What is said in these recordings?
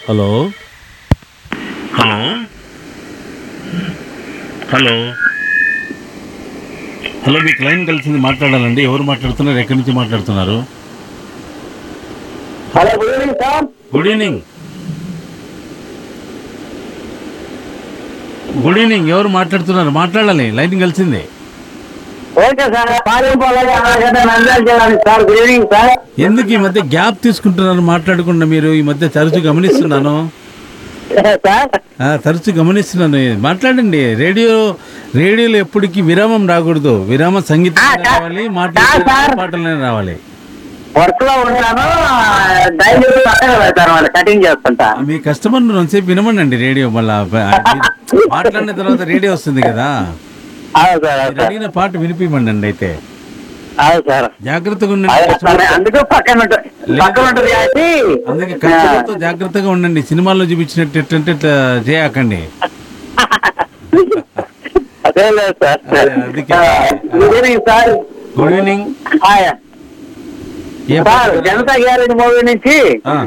Hello hello hello hello మీకు line కలిసింది మాట్లాడాలండి ఎవరు మాట్లాడుతున్నారు ఎక్కడి నుంచి మాట్లాడుతున్నారు hello good evening sir good evening good evening ఎవరు మాట్లాడుతున్నారు మాట్లాడాలి లైన్ కలిసింది ఓకే సార్ పాలింపాలని అలాగే నంద్యాల జిల్లా సార్ గుడ్ ఈవినింగ్ సార్ ఎందుకు ఈ మధ్య గ్యాప్ తీసుకుంటున్నారు మాట్లాడకుండా మీరు ఈ మధ్య తరచూ గమనిస్తున్నాను సార్ ఆ, తరచూ గమనిస్తున్నాను మాట్లాడండి రేడియో రేడియోలో ఎప్పటికీ విరామం రాకూడదు విరామం సంగీతం ఆ, సార్. రావాలి మాట్లాడే సార్. పాటలనే రావాలి వర్క్ లో ఉంటాను డైలీ పక్కన పెడతాను వాళ్ళు కటింగ్ చేస్తుంటా మీ కస్టమర్ కొంతసేపు వినమనండి రేడియో మళ్ళా మాట్లాడిన తర్వాత రేడియో వస్తుంది కదా అవును సార్ అవును మీరు సార్ అడిగిన పాట వినిపిమండి అయితే అవును సార్ జాగ్రత్తగా అదే ఉండండి సార్, అందుకు పక్కన ఉంట- పక్కన ఉంటుంది కాబట్టి అందుకే కస్టమర్తో జాగ్రత్తగా ఉండండి సినిమాల్లో చూపించినట్టు ఎట్లంటే ఇట్లా చేయకండి అదే లేదు సార్ అదే, అందుకే. Good evening sir good evening hi ఏ సార్ పాట? జనతా గ్యారేజ్ మూవీ నుంచి ఆ,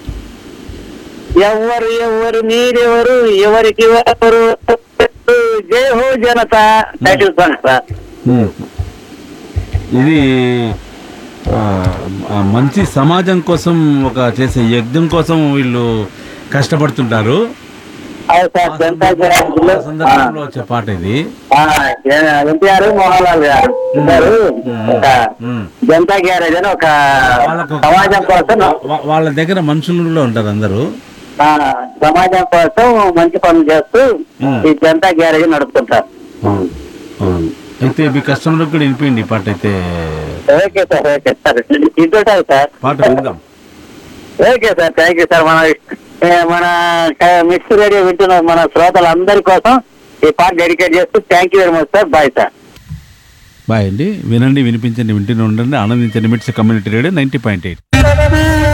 ఎవరు ఎవరు మీరెవరు ఎవరికి ఎవరు Jai Ho Janata title song sir ఉమ్. ఇది ఆ, ఆ, మంచి సమాజం కోసం ఒక చేసే యజ్ఞం కోసం వీళ్ళు కష్టపడుతుంటారు అవును సార్ జనతా గ్యారేజ్ ఆ సందర్భంలో వచ్చే పాట ఇది ఎన్టీఆర్ మోహన్ లాల్ గారు ఇద్దరు ఒక ఉమ్. జనతా గ్యారేజ్ అని ఒక వాళ్ళకు సమాజం కోసం వా- వాళ్ళ దగ్గర మనుషులు ఉంటారు అందరూ ఆ, సమాజం కోసం మంచి పనులు చేస్తూ ఉమ్. ఈ జనతా గ్యారేజ్ నడుపుతుంటారు అయితే మీ కస్టమర్ కూడా వినిపించండి ఈ పాట అయితే ఓకే సార్ ఓకే సార్ ఇంటుంటారు సార్ పాట విందాం okay sir thank you sir మన ఏ, మన మిక్స్ రేడియో వింటున్న మన శ్రోతలందరి కోసం ఈ పాట డెడికేట్ చేస్తూ thank you very much sir bye sir bye అండి వినండి వినిపించండి వింటూనే ఉండండి ఆనందించండి MITS community radio ninety point eight